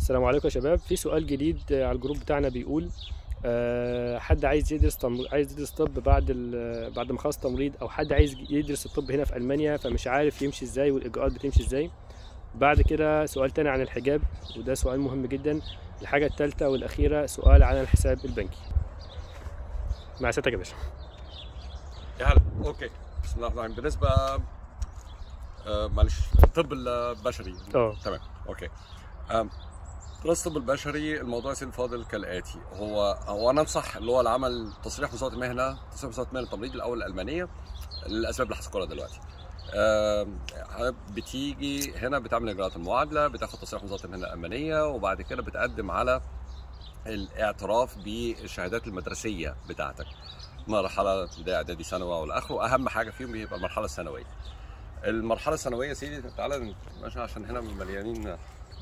السلام عليكم يا شباب في سؤال جديد على الجروب بتاعنا بيقول آه، حد عايز يدرس تمر... عايز يدرس طب بعد ال... بعد ما خلص تمريض او حد عايز يدرس الطب هنا في المانيا فمش عارف يمشي ازاي والاجراءات بتمشي ازاي بعد كده سؤال تاني عن الحجاب وده سؤال مهم جدا الحاجه الثالثه والاخيره سؤال عن الحساب البنكي مع سيادتك يا باشا يا هلا اوكي بسم الله الرحمن الرحيم بالنسبه آه معلش الطب البشري اه تمام اوكي آم، دراسه الطب البشري الموضوع يا سيدي الفاضل كالاتي هو هو انا انصح اللي هو العمل تصريح وزاره المهنه تصريح وزاره المهنه التمريض الاول الالمانيه للاسباب اللي هذكرها دلوقتي آم، بتيجي هنا بتعمل اجراءات المعادله بتاخد تصريح من وزاره المهنه الالمانيه وبعد كده بتقدم على الاعتراف بالشهادات المدرسيه بتاعتك مرحله ابتدائي اعدادي ثانوي والى اخره اهم حاجه فيهم بيبقى المرحله الثانويه المرحله الثانويه يا سيدي تعالى ماشي عشان هنا مليانين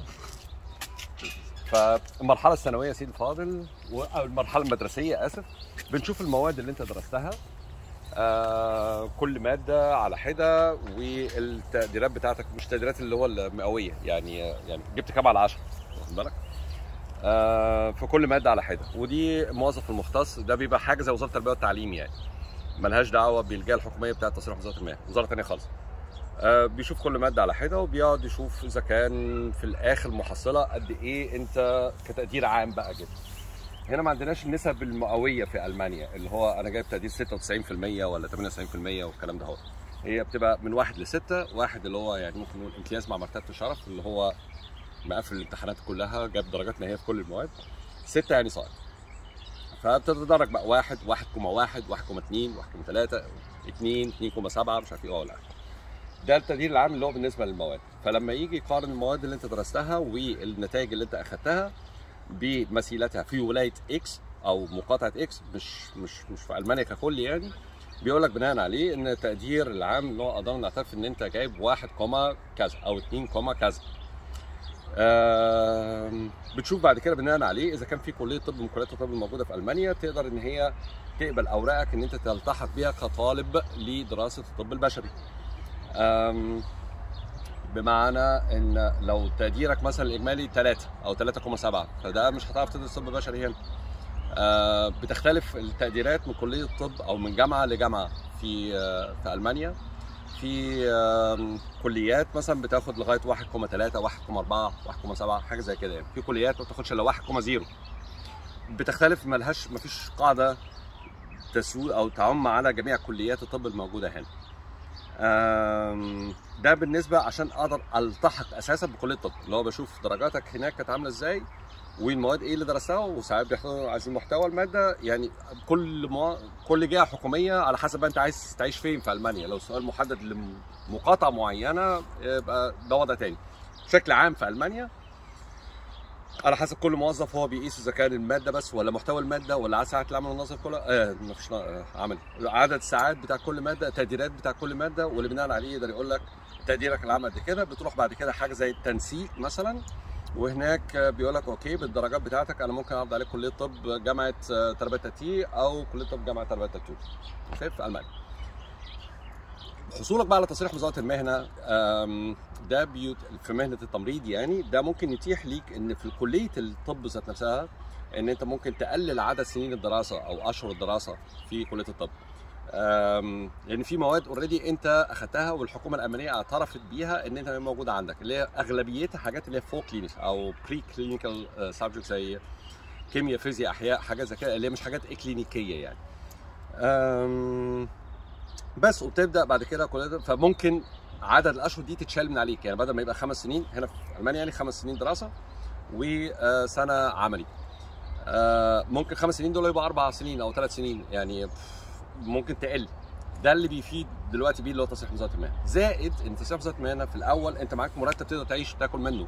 فالمرحله الثانويه يا سيدي الفاضل و- او المرحله المدرسيه اسف بنشوف المواد اللي انت درستها آه كل ماده على حده والتقديرات بتاعتك مش تقديرات اللي هو المئويه يعني يعني جبت كام على 10 واخد بالك آه في كل ماده على حده ودي موظف المختص ده بيبقى حاجه زي وزاره التربيه والتعليم يعني ملهاش دعوه بالجهه الحكوميه بتاعه تصريح وزاره المال وزاره ثانيه خالص آه، بيشوف كل ماده على حده وبيقعد يشوف اذا كان في الاخر محصله قد ايه انت كتقدير عام بقى كده هنا ما عندناش النسب المئويه في المانيا اللي هو انا جايب تقدير 96% ولا 98% والكلام ده هو هي بتبقى من واحد لستة واحد اللي هو يعني ممكن نقول امتياز مع مرتبه الشرف اللي هو مقفل الامتحانات كلها جاب درجات نهائيه في كل المواد ستة يعني صاعد فبتتدرج بقى واحد واحد كوما واحد واحد كوما اتنين واحد كوما تلاتة اتنين اتنين كوما سبعة مش عارف ايه ولا ده التقدير العام اللي هو بالنسبه للمواد فلما يجي يقارن المواد اللي انت درستها والنتائج اللي انت اخذتها بمثيلتها في ولايه اكس او مقاطعه اكس مش مش مش في المانيا ككل يعني بيقول لك بناء عليه ان التقدير العام اللي هو قدرنا نعترف ان انت جايب 1 كوما كذا او 2 كوما كذا آم، بتشوف بعد كده بناء عليه اذا كان في كليه طب من كليات الطب الموجوده في المانيا تقدر ان هي تقبل اوراقك ان انت تلتحق بيها كطالب لدراسه الطب البشري أم، بمعنى ان لو تقديرك مثلا الاجمالي 3 او 3.7 فده مش هتعرف تدرس طب بشري هنا أه، بتختلف التقديرات من كليه طب او من جامعه لجامعه في أه، في المانيا في أم، كليات مثلا بتاخد لغايه 1.3 1.4 1.7 حاجه زي كده يعني في كليات ما بتاخدش الا 1.0 بتختلف ملهاش مفيش قاعده تسويق او تعم على جميع كليات الطب الموجوده هنا آم، ده بالنسبه عشان اقدر التحق اساسا بكليه الطب اللي هو بشوف درجاتك هناك كانت عامله ازاي والمواد ايه اللي درستها وساعات بيحطوا عايزين محتوى الماده يعني كل مو... كل جهه حكوميه على حسب بقى انت عايز تعيش فين في المانيا لو سؤال محدد لمقاطعه معينه يبقى ده وضع تاني بشكل عام في المانيا على حسب كل موظف هو بيقيس اذا كان الماده بس ولا محتوى الماده ولا عدد ساعات العمل النظري كلها آه مفيش آه عملي عدد الساعات بتاع كل ماده التقديرات بتاع كل ماده واللي بناء عليه يقدر يقول لك تقديرك العام قد كده بتروح بعد كده حاجه زي التنسيق مثلا وهناك آه، بيقول لك اوكي بالدرجات بتاعتك انا ممكن اعرض عليك كليه طب جامعه آه، تربيه تي او كليه طب جامعه تربيه تي اوكي في المانيا حصولك بقى على تصريح وزاره المهنه آم، ده بيوت في مهنه التمريض يعني ده ممكن يتيح ليك ان في كليه الطب ذات نفسها ان انت ممكن تقلل عدد سنين الدراسه او اشهر الدراسه في كليه الطب آم، لان في مواد اوريدي انت اخذتها والحكومه الالمانيه اعترفت بيها ان انت موجوده عندك اللي هي اغلبيتها حاجات اللي هي فوق كلينيك او بري كلينيكال سبجكت زي كيمياء فيزياء احياء حاجات زي كده اللي هي مش حاجات اكلينيكيه يعني آم، بس وبتبدا بعد كده كليه فممكن عدد الاشهر دي تتشال من عليك يعني بدل ما يبقى خمس سنين هنا في المانيا يعني خمس سنين دراسه وسنه عملي آه، ممكن خمس سنين دول يبقى اربع سنين او ثلاث سنين يعني ممكن تقل ده اللي بيفيد دلوقتي بيه اللي هو تصريح وزاره المهنه زائد ان تصريح وزاره المهنه في الاول انت معاك مرتب تقدر تعيش تاكل منه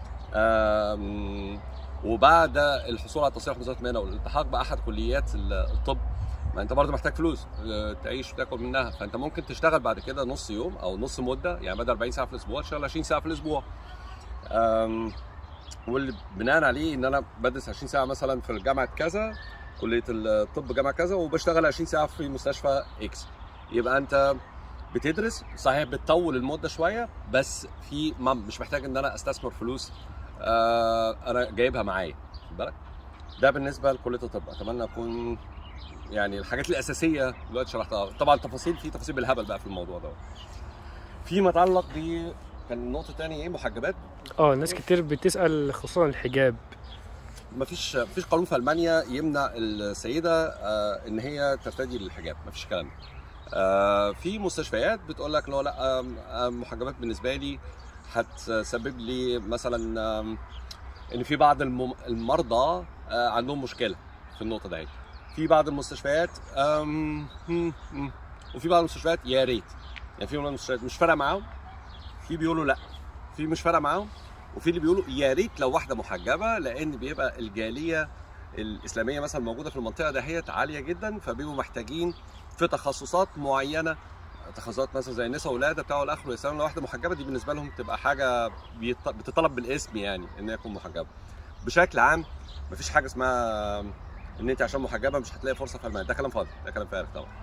آم، وبعد الحصول على تصريح وزاره المهنه والالتحاق باحد كليات الطب ما انت برضه محتاج فلوس آه، تعيش وتاكل منها فانت ممكن تشتغل بعد كده نص يوم او نص مده يعني بدل 40 ساعه في الاسبوع تشتغل 20 ساعه في الاسبوع آم، واللي بناء عليه ان انا بدرس 20 ساعه مثلا في جامعه كذا كليه الطب جامعه كذا وبشتغل 20 ساعه في مستشفى اكس يبقى انت بتدرس صحيح بتطول المده شويه بس في ما مش محتاج ان انا استثمر فلوس آه انا جايبها معايا خد بالك ده بالنسبه لكليه الطب اتمنى اكون يعني الحاجات الاساسيه دلوقتي شرحتها طبعا تفاصيل في تفاصيل بالهبل بقى في الموضوع ده فيما يتعلق ب كان النقطه الثانيه ايه محجبات اه ناس كتير بتسال خصوصا الحجاب مفيش مفيش قانون في المانيا يمنع السيده آه، ان هي ترتدي الحجاب مفيش الكلام ده آه، في مستشفيات بتقول لك لا لا آم، آم، محجبات بالنسبه لي هتسبب لي مثلا آم، ان في بعض الم- المرضى آه، عندهم مشكله في النقطه دي في بعض المستشفيات آم، هم، هم. وفي بعض المستشفيات يا ريت يعني في بعض المستشفيات مش فارقه معاهم في بيقولوا لا في مش فارقه معاهم وفي اللي بيقولوا يا ريت لو واحده محجبه لان بيبقى الجاليه الاسلاميه مثلا موجوده في المنطقه دهيت عاليه جدا فبيبقوا محتاجين في تخصصات معينه تخصصات مثلا زي النساء ولاده بتاع الاخر والاسلام لو واحده محجبه دي بالنسبه لهم تبقى حاجه بيط- بتطلب بالاسم يعني ان هي تكون محجبه بشكل عام مفيش حاجه اسمها ان انت عشان محجبه مش هتلاقي فرصه في المانيا ده كلام فاضي ده كلام فارغ طبعا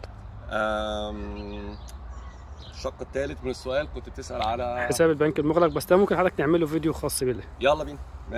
أم، الشق الثالث من السؤال كنت بتسال على حساب البنك المغلق بس ده ممكن حضرتك نعمل له فيديو خاص بيه يلا بينا